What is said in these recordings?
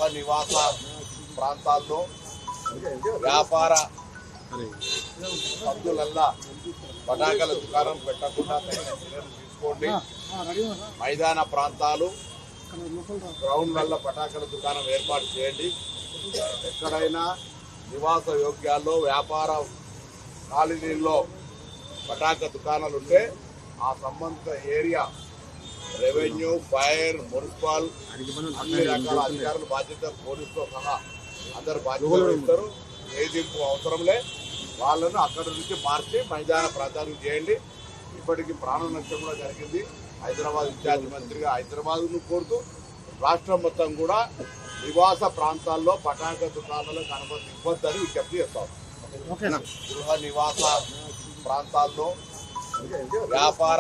నివాస ప్రాంతాల్లో వ్యాపార సందులల్లా పటాకల దుకాణం పెట్టకుండా తగిన చర్యలు తీసుకోండి మైదాన ప్రాంతాలు గ్రౌండ్ వల్ల పటాకల దుకాణం ఏర్పాటు చేయండి ఎక్కడైనా నివాస యోగ్యాల్లో వ్యాపార కాలనీల్లో పటాక దుకాణాలు ఉంటే ఆ సంబంధిత ఏరియా రెవెన్యూ ఫైర్ మున్సిపల్ అన్ని రకాల అధికారులు బాధ్యత పోలీసుతో సహా అందరు బాధ్యత వహిస్తారు వేధింపు అవసరంలే వాళ్ళను అక్కడ నుంచి మార్చి మైదాన ప్రాంతానికి చేయండి ఇప్పటికి ప్రాణ నష్టం కూడా జరిగింది హైదరాబాద్ ఇన్ఛార్జ్ మంత్రిగా హైదరాబాద్ను కోరుతూ రాష్ట్రం మొత్తం కూడా నివాస ప్రాంతాల్లో పటాక దుకాణాలకు అనుమతి ఇవ్వద్దని విజ్ఞప్తి చేస్తాం గృహ నివాస ప్రాంతాల్లో వ్యాపార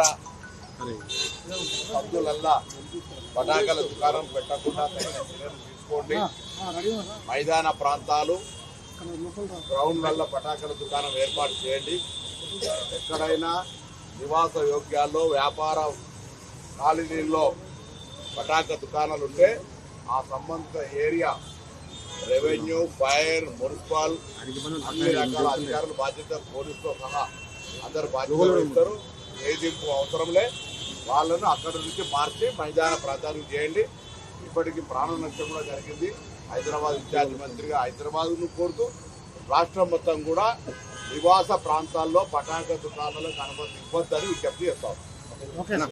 సందులల్లా పటాకల దుకాణం పెట్టకుండా తగిన చర్యలు తీసుకోండి మైదాన ప్రాంతాలు గ్రౌండ్ వల్ల పటాకల దుకాణం ఏర్పాటు చేయండి ఎక్కడైనా నివాస యోగ్యాల్లో వ్యాపార కాలనీల్లో పటాక దుకాణాలు ఉంటే ఆ సంబంధిత ఏరియా రెవెన్యూ ఫైర్ మున్సిపల్ అన్ని రకాల అధికారులు బాధ్యత పోలీసుతో సహా అందరు బాధ్యత వహిస్తారు వేధింపు అవసరంలే వాళ్ళను అక్కడ నుంచి మార్చి మైదాన ప్రాంతానికి చేయండి ఇప్పటికి ప్రాణ నష్టం కూడా జరిగింది హైదరాబాద్ ఇన్ఛార్జ్ మంత్రిగా హైదరాబాద్ను కోరుతూ రాష్ట్రం మొత్తం కూడా నివాస ప్రాంతాల్లో పటాక దుకాణాలకు అనుమతి ఇవ్వద్దని విజ్ఞప్తి చేస్తాం